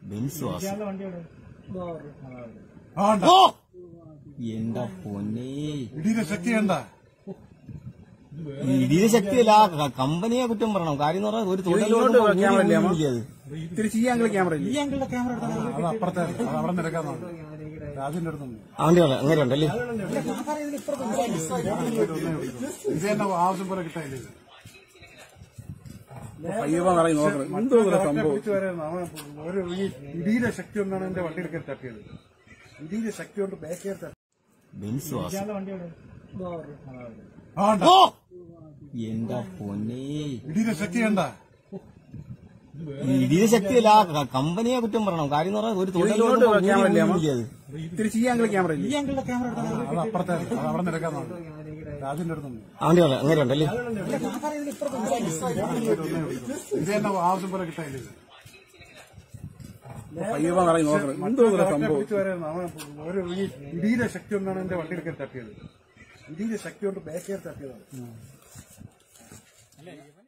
Benz Vasu ആണ്ട ഓ എന്റെ പൊന്നേ ഇടിയുടെ ശക്തി കണ്ട ഇടിയ ശക്തിയല്ല ക- കമ്പനിയെ കുറ്റം പറയണം കാര്യം എന്ന് പറഞ്ഞാൽ ഒരു ഇങ്ങോട്ട് ക്യാമറ ഇല്ലേ, അമ്മ? തൊഴിൽ തിരിച്ച് ഈ ആംഗിൾ ക്യാമറ ഇല്ലേ അത് അപ്പുറത്തെ അത് അവിടെ നിരക്കാൻ രാജുവിന്റെ അടുത്തുണ്ട് അങ്ങനെ അങ്ങനെ ഉണ്ടല്ലേ ഇത് തന്നെ ആവശ്യം പോലെ കിട്ടാനില്ല ഇത്. പയ്യപ്പ പറയും നോക്കണം എന്തോ ഒരു കറക്റ്റ് സംഭവം പിടിച്ച് വരായിരുന്നു. അവൻ ഒരു ഈ ഇടിയുടെ ശക്തി കൊണ്ടാണ് എന്റെ വണ്ടിയിൽ കയറി തട്ടിയത് ഇടിയുടെ ശക്തി കൊണ്ട് ബാക്ക് കയറി തട്ടി ബെൻസ് വാസു ആണ്ട ഓ എന്റെ പൊന്നേ ഇടിയുടെ ശക്തി കണ്ട ഇടിയ ശക്തിയല്ല ക- കമ്പനിയെ കുറ്റം പറയണം കാര്യം എന്ന് പറഞ്ഞാൽ ഒരു തൊഴിൽ ഇങ്ങോട്ട് ക്യാമറ ഇല്ലേ, അമ്മ? അത് തിരിച്ച് ഈ ആംഗിൾ ക്യാമറ ഇല്ലേ അത് അപ്പുറത്തെ അത് അവിടെ നിരക്കാൻ രാജുവിന്റെ അടുത്തുണ്ട് അങ്ങനെ അങ്ങനെ ഉണ്ടല്ലേ ഇത് തന്നെ ആവശ്യം പോലെ കിട്ടാനില്ല ഇത്. പയ്യപ്പ പറയും നോക്കണം എന്തോ ഒരു കറക്റ്റ് സംഭവം പിടിച്ച് വരായിരുന്നു. അവൻ ഒരു ഈ ഇടിയുടെ ശക്തി കൊണ്ടാണ് എന്റെ വണ്ടിയിൽ കയറി തട്ടിയത് ഇടിയുടെ ശക്തി കൊണ്ട് ബാക്ക് കയറി തട്ടിയതാണ്